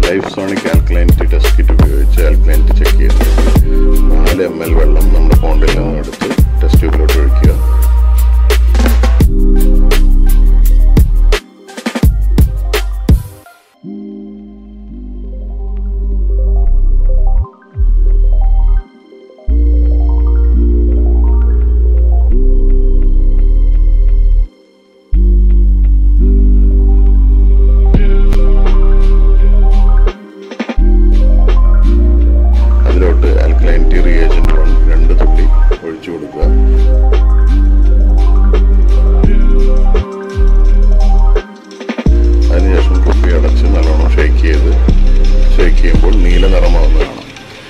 life sonic alkalinity test kit ഉപയോഗിച്ച് alkalinity check ചെയ്യുന്നത് നാല് എം എൽ വെള്ളം നമ്മുടെ പോണ്ടിൽ നിന്ന് എടുത്ത് ടെസ്റ്റ് ട്യൂബിലോട്ട് ഒഴിക്കുക അതിലോട്ട് ആൽക്കലൈനിറ്റി റിയേജന്റ് വൺ രണ്ട് തുള്ളി ഒഴിച്ചു കൊടുക്കുക അതിനുശേഷം കുപ്പി അടച്ച് നല്ലോണം ഷേക്ക് ചെയ്ത് ഷേക്ക് ചെയ്യുമ്പോൾ നീല നിറമാവുന്നത് കാണാം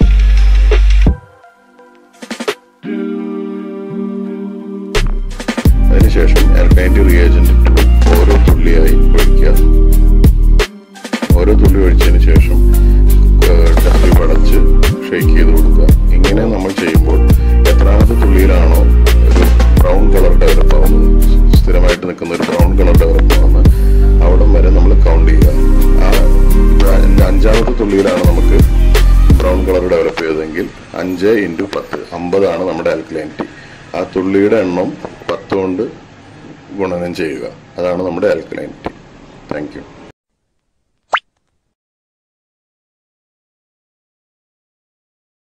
അതിനുശേഷം ആൽക്കലൈനിറ്റി റിയേജന്റ് ടു ഓരോ തുള്ളിയായി ഒഴിക്കുക ഓരോ തുള്ളി ഒഴിച്ചതിന് ശേഷം ടെസ്റ്റ് അടച്ച് ഷേക്ക് ചെയ്ത് കൊടുക്കുക ഇങ്ങനെ നമ്മൾ ചെയ്യുമ്പോൾ എത്രാമത്തെ തുള്ളിയിലാണോ ഒരു ബ്രൗൺ കളർ ഡെവലപ്പ് ആവുന്നത് സ്ഥിരമായിട്ട് നിൽക്കുന്ന ഒരു ബ്രൗൺ കളർ ഡെവലപ്പ് ആവുന്നത് അവിടം വരെ നമ്മൾ കൗണ്ട് ചെയ്യുക ആ അതിന്റെ അഞ്ചാമത്തെ തുള്ളിയിലാണ് നമുക്ക് ബ്രൗൺ കളർ ഡെവലപ്പ് ചെയ്തതെങ്കിൽ അഞ്ച് ഇൻറ്റു പത്ത് അമ്പതാണ് നമ്മുടെ ആൽക്കലൈനിറ്റി ആ തുള്ളിയുടെ എണ്ണം പത്ത് കൊണ്ട് ഗുണനം ചെയ്യുക അതാണ് നമ്മുടെ ആൽക്കലൈനിറ്റി താങ്ക് യു